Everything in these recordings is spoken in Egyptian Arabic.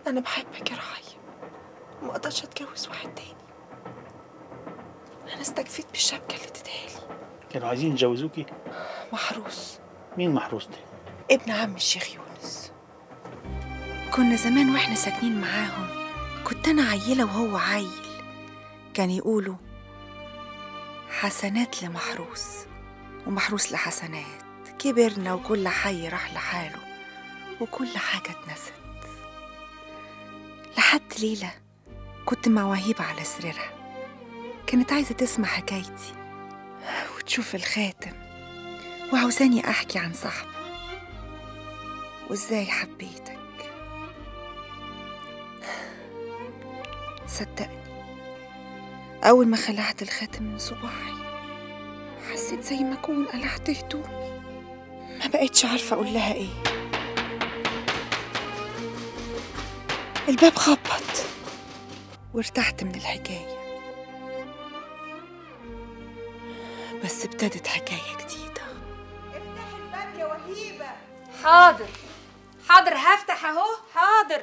انا بحبك يا رحيم وما اقدرش اتجوز واحد تاني انا استكفيت بالشبكه اللي اديتها لي كانوا عايزين يجوزوكي محروس مين محروس ده ابن عم الشيخ يونس كنا زمان واحنا ساكنين معاهم كنت انا عيله وهو عيل كان يقولوا حسنات لمحروس ومحروس لحسنات كبرنا وكل حي راح لحاله وكل حاجة اتنست لحد ليلة كنت مع وهيبة على سريرها كانت عايزة تسمع حكايتي وتشوف الخاتم وعاوزاني أحكي عن صاحبه وإزاي حبيتك صدقني أول ما خلعت الخاتم من صباعي حسيت زي ما أكون قلعت هدومي ما بقتش عارفة أقول لها إيه الباب خبط وارتحت من الحكاية بس ابتدت حكاية جديدة افتح الباب يا وهيبة حاضر حاضر هفتح اهو حاضر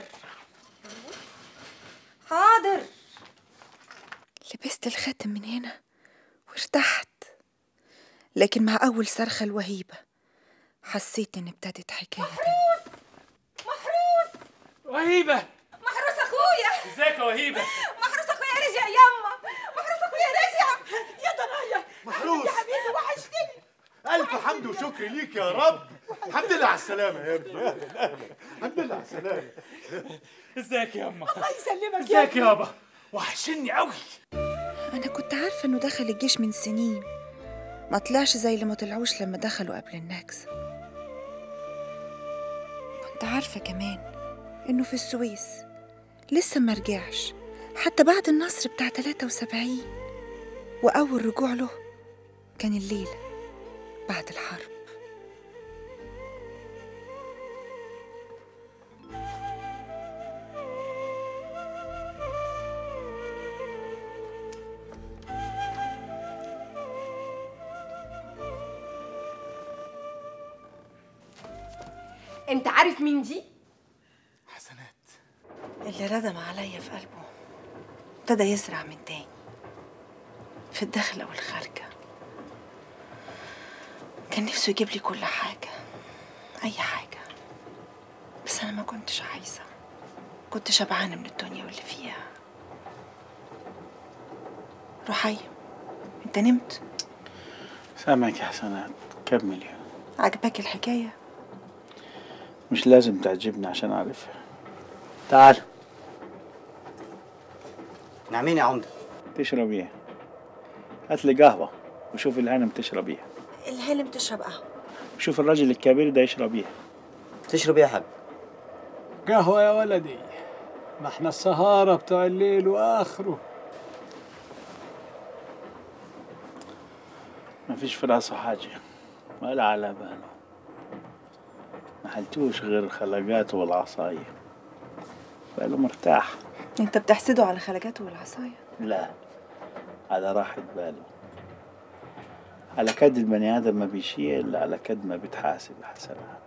حاضر لبست الخاتم من هنا وارتحت لكن مع أول صرخة الوهيبة حسيت إن ابتدت حكاية تانية وهيبة محروس اخويا ازيك يا وهيبة محروس اخويا رجع يما محروس اخويا رجع يا ضنايا محروس يا حبيبي وحشتني ألف حمد وشكر ليك يا رب الحمد لله على السلامة يا ابني أهلا أهلا الحمد لله على السلامة ازيك يا اما الله يسلمك يا ازيك يابا وحشني قوي أنا كنت عارفة إنه دخل الجيش من سنين ما طلعش زي اللي ما طلعوش لما دخلوا قبل النكسة كنت عارفة كمان إنه في السويس لسه ما رجعش حتى بعد النصر بتاع 73 وأول رجوع له كان الليلة بعد الحرب انت عارف مين دي حسنات اللي ردم عليا في قلبه ابتدى يزرع من تاني في الداخلة والخارجة كان نفسه يجيب لي كل حاجة أي حاجة بس أنا ما كنتش عايزة كنت شبعانة من الدنيا واللي فيها رحيم انت نمت سامعك يا حسنات كملي عجبك الحكاية مش لازم تعجبني عشان اعرفها تعال نعمين يا عمدة تشرب ايه هات لي قهوة وشوف الهانم تشرب ايه الهانم تشرب قهوة وشوف الراجل الكبير ده يشرب ايه تشرب ايه يا حاج قهوة يا ولدي ما احنا السهارة بتوع الليل وآخره ما فيش في راسه حاجة ولا على باله ما حلتوش غير خلقاته والعصاية باله مرتاح انت بتحسده على خلقاته والعصاية لا على راحة باله على كد البني آدم ما بيشيل إلا على كد ما بتحاسب حسنات